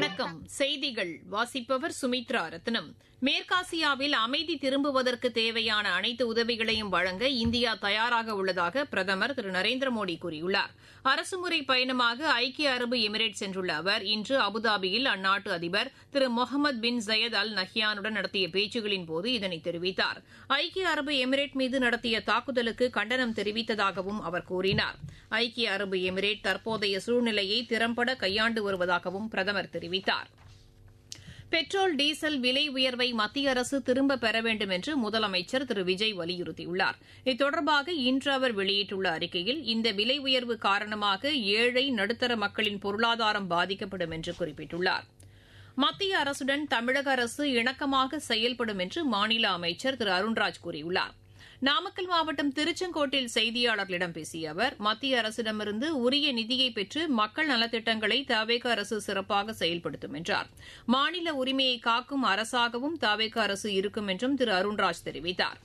வணக்கம் செய்திகள் வாசிப்பவர் சுமித்ரா ரத்னம் மேற்காசியாவில் அமைதி திரும்புவதற்கு தேவையான அனைத்து உதவிகளையும் வழங்க இந்தியா தயாராக உள்ளதாக பிரதமர் திரு நரேந்திர மோடி கூறியுள்ளார் அரசுமுறை பயணமாக ஐக்கிய அரபு எமிரேட் சென்றுள்ள அவர் இன்று அபுதாபியில் அந்நாட்டு அதிபர் திரு முகமது பின் ஜயத் அல் நஹ்யானுடன் நடத்திய பேச்சுகளின்போது இதனை தெரிவித்தார் ஐக்கிய அரபு எமிரேட் மீது நடத்திய தாக்குதலுக்கு கண்டனம் தெரிவித்ததாகவும் அவர் கூறினார் ஐக்கிய அரபு எமிரேட் தற்போதைய சூழ்நிலையை திறம்பட கையாண்டு வருவதாகவும் பிரதமர் தெரிவித்தார் பெட்ரோல் டீசல் விலை உயர்வை மத்திய அரசு திரும்பப் பெற வேண்டும் என்று முதலமைச்சர் திரு விஜய் வலியுறுத்தியுள்ளார் இது தொடர்பாக இன்று அவர் வெளியிட்டுள்ள அறிக்கையில் இந்த விலை உயர்வு காரணமாக ஏழை நடுத்தர மக்களின் பொருளாதாரம் பாதிக்கப்படும் என்று குறிப்பிட்டுள்ளார் மத்திய அரசுடன் தமிழக அரசு இணக்கமாக செயல்படும் என்று மாநில அமைச்சர் திரு அருண்ராஜ் கூறியுள்ளார் நாமக்கல் மாவட்டம் திருச்செங்கோட்டில் செய்தியாளர்களிடம் பேசிய அவர் மத்திய அரசிடமிருந்து உரிய நிதியை பெற்று மக்கள் நலத்திட்டங்களை தவேக அரசு சிறப்பாக செயல்படுத்தும் என்றார் மாநில உரிமையை காக்கும் அரசாகவும் தவேக அரசு இருக்கும் என்றும் திரு அருண்ராஜ் தெரிவித்தார்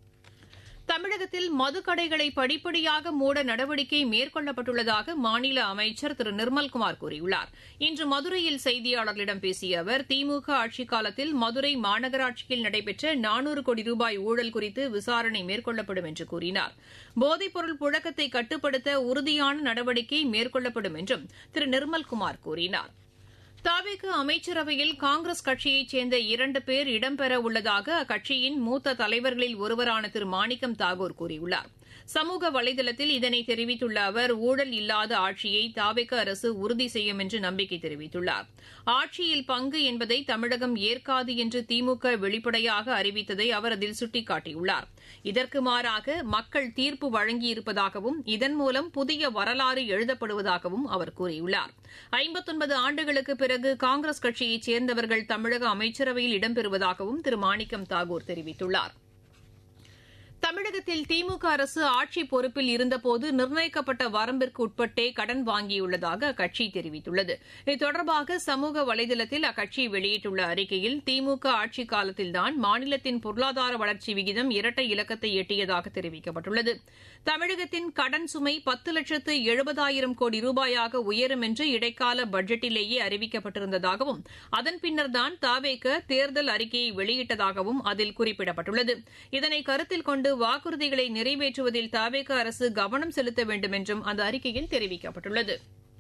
தமிழகத்தில் மதுக்கடைகளை படிப்படியாக மூட நடவடிக்கை மேற்கொள்ளப்பட்டுள்ளதாக மாநில அமைச்சர் திரு நிர்மல்குமார் கூறியுள்ளார் இன்று மதுரையில் செய்தியாளர்களிடம் பேசிய அவர் திமுக ஆட்சிக் காலத்தில் மதுரை மாநகராட்சியில் நடைபெற்ற நானூறு கோடி ரூபாய் ஊழல் குறித்து விசாரணை மேற்கொள்ளப்படும் என்று கூறினார் போதைப்பொருள் புழக்கத்தை கட்டுப்படுத்த உறுதியான நடவடிக்கை மேற்கொள்ளப்படும் என்றும் திரு நிர்மல்குமார் கூறினார் தாவேக்கு அமைச்சரவையில் காங்கிரஸ் கட்சியைச் சேர்ந்த இரண்டு பேர் இடம்பெற உள்ளதாக அக்கட்சியின் மூத்த தலைவர்களில் ஒருவரான திரு மாணிக்கம் தாகூர் கூறியுள்ளார் சமூக வலைதளத்தில் இதனை தெரிவித்துள்ள அவர் ஊழல் இல்லாத ஆட்சியை தாவேக்க அரசு உறுதி செய்யும் என்று நம்பிக்கை தெரிவித்துள்ளார் ஆட்சியில் பங்கு என்பதை தமிழகம் ஏற்காது என்று திமுக வெளிப்படையாக அறிவித்ததை அவர் அதில் சுட்டிக்காட்டியுள்ளார் இதற்கு மாறாக மக்கள் தீர்ப்பு வழங்கியிருப்பதாகவும் இதன் மூலம் புதிய வரலாறு எழுதப்படுவதாகவும் அவர் கூறியுள்ளார் ஐம்பத்தொன்பது ஆண்டுகளுக்கு பிறகு காங்கிரஸ் கட்சியைச் சேர்ந்தவர்கள் தமிழக அமைச்சரவையில் இடம்பெறுவதாகவும் திரு மாணிக்கம் தாகூர் தெரிவித்துள்ளார் தமிழகத்தில் திமுக அரசு ஆட்சி பொறுப்பில் இருந்தபோது நிர்ணயிக்கப்பட்ட வரம்பிற்கு உட்பட்டே கடன் வாங்கியுள்ளதாக அக்கட்சி தெரிவித்துள்ளது இது தொடர்பாக சமூக வலைதளத்தில் அக்கட்சி வெளியிட்டுள்ள அறிக்கையில் திமுக ஆட்சிக் காலத்தில்தான் மாநிலத்தின் பொருளாதார வளர்ச்சி விகிதம் இரட்டை இலக்கத்தை எட்டியதாக தெரிவிக்கப்பட்டுள்ளது தமிழகத்தின் கடன் சுமை பத்து லட்சத்து எழுபதாயிரம் கோடி ரூபாயாக உயரும் என்று இடைக்கால பட்ஜெட்டிலேயே அறிவிக்கப்பட்டிருந்ததாகவும் அதன் பின்னர்தான் தாவேக தேர்தல் அறிக்கையை வெளியிட்டதாகவும் அதில் குறிப்பிடப்பட்டுள்ளது இதனை கருத்தில் கொண்டு வாக்குறுதிகளை நிறைவேற்றுவதில் தவேக அரசு கவனம் செலுத்த வேண்டும் என்றும் அந்த அறிக்கையில் தெரிவிக்கப்பட்டுள்ளது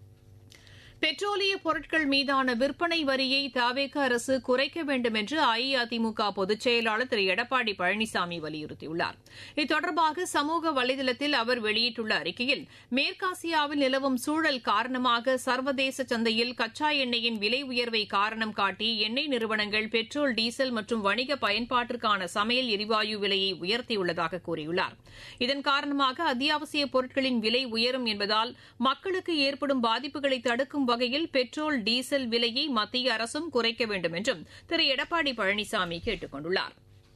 பெட்ரோலிய பொருட்கள் மீதான விற்பனை வரியை தவேக அரசு குறைக்க வேண்டும் என்று அஇஅதிமுக பொதுச் செயலாளர் திரு எடப்பாடி பழனிசாமி வலியுறுத்தியுள்ளார் இது தொடர்பாக சமூக வலைதளத்தில் அவர் வெளியிட்டுள்ள அறிக்கையில் மேற்காசியாவில் நிலவும் சூழல் காரணமாக சர்வதேச சந்தையில் கச்சா எண்ணெயின் விலை உயர்வை காரணம் காட்டி எண்ணெய் நிறுவனங்கள் பெட்ரோல் டீசல் மற்றும் வணிக பயன்பாட்டிற்கான சமையல் எரிவாயு விலையை உயர்த்தியுள்ளதாக கூறியுள்ளார் இதன் காரணமாக அத்தியாவசிய பொருட்களின் விலை உயரும் என்பதால் மக்களுக்கு ஏற்படும் பாதிப்புகளை தடுக்கும் வகையில் பெட்ரோல் டீசல் விலையை மத்திய அரசும் குறைக்க வேண்டும் என்றும் திரு எடப்பாடி பழனிசாமி கேட்டுக் கொண்டுள்ளார்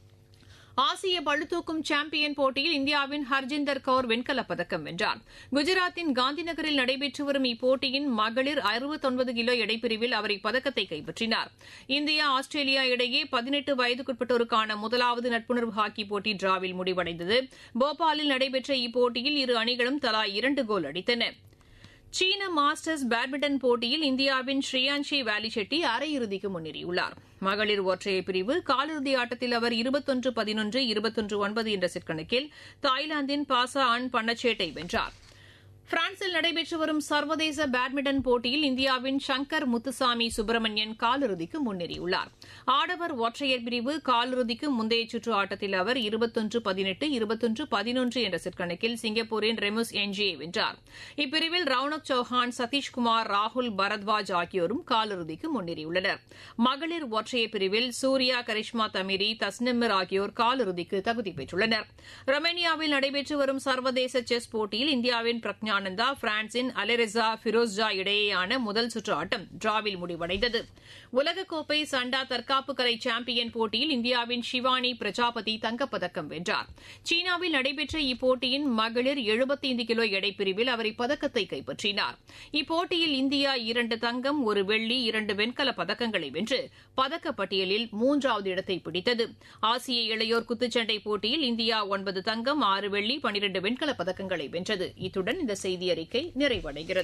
ஆசிய பளுதூக்கும் சாம்பியன் போட்டியில் இந்தியாவின் ஹர்ஜிந்தர் கவுர் வெண்கலப் பதக்கம் வென்றார் குஜராத்தின் காந்திநகரில் நடைபெற்று வரும் இப்போட்டியின் மகளிர் அறுபத்தொன்பது கிலோ எடைப்பிரிவில் அவர் இப்பதக்கத்தை கைப்பற்றினார் இந்தியா ஆஸ்திரேலியா இடையே பதினெட்டு வயதுக்குட்பட்டோருக்கான முதலாவது நட்புணர்வு ஹாக்கி போட்டி டிராவில் முடிவடைந்தது போபாலில் நடைபெற்ற இப்போட்டியில் இரு அணிகளும் தலா இரண்டு கோல் அடித்தன சீன மாஸ்டர்ஸ் பேட்மிண்டன் போட்டியில் இந்தியாவின் ஸ்ரீயான்ஷி வேலி செட்டி அரையிறுதிக்கு முன்னேறியுள்ளார் மகளிர் ஒற்றையர் பிரிவு காலிறுதி ஆட்டத்தில் அவர் இருபத்தொன்று பதினொன்று இருபத்தொன்று ஒன்பது என்ற செட் கணக்கில் தாய்லாந்தின் பாசா அன் பன்னச்சேட்டை வென்றார் பிரான்சில் நடைபெற்று வரும் சர்வதேச பேட்மிண்டன் போட்டியில் இந்தியாவின் சங்கர் முத்துசாமி சுப்பிரமணியன் காலிறுதிக்கு முன்னேறியுள்ளார் ஆடவர் ஒற்றையர் பிரிவு காலிறுதிக்கு முந்தைய சுற்று ஆட்டத்தில் அவர் இருபத்தொன்று பதினெட்டு இருபத்தொன்று பதினொன்று என்ற செட் கணக்கில் சிங்கப்பூரின் ரெமுஸ் என்ஜியை வென்றார் இப்பிரிவில் ரவுனக் சௌஹான் சதீஷ்குமார் ராகுல் பரத்வாஜ் ஆகியோரும் காலிறுதிக்கு முன்னேறியுள்ளனர் மகளிர் ஒற்றையர் பிரிவில் சூர்யா கரிஷ்மா தமிரி தஸ்னிமிர் ஆகியோர் காலிறுதிக்கு தகுதி பெற்றுள்ளனர் ரொமேனியாவில் நடைபெற்று வரும் சர்வதேச செஸ் போட்டியில் இந்தியாவின் பிரக்ஞா ஆனந்தா பிரான்சின் அலெரிசா ஃபிரோஸ்ஜா இடையேயான முதல் சுற்று ஆட்டம் டிராவில் முடிவடைந்தது உலகக்கோப்பை சண்டா தற்காப்பு கலை சாம்பியன் போட்டியில் இந்தியாவின் ஷிவானி பிரஜாபதி தங்கப்பதக்கம் வென்றார் சீனாவில் நடைபெற்ற இப்போட்டியின் மகளிர் எழுபத்தைந்து கிலோ எடைப்பிரிவில் அவர் இப்பதக்கத்தை கைப்பற்றினார் இப்போட்டியில் இந்தியா இரண்டு தங்கம் ஒரு வெள்ளி இரண்டு வெண்கல பதக்கங்களை வென்று பதக்கப்பட்டியலில் மூன்றாவது இடத்தை பிடித்தது ஆசிய இளையோர் குத்துச்சண்டை போட்டியில் இந்தியா ஒன்பது தங்கம் ஆறு வெள்ளி பனிரண்டு வெண்கல பதக்கங்களை வென்றது இத்துடன் இந்த செய்தி அறிக்கை நிறைவடைகிறது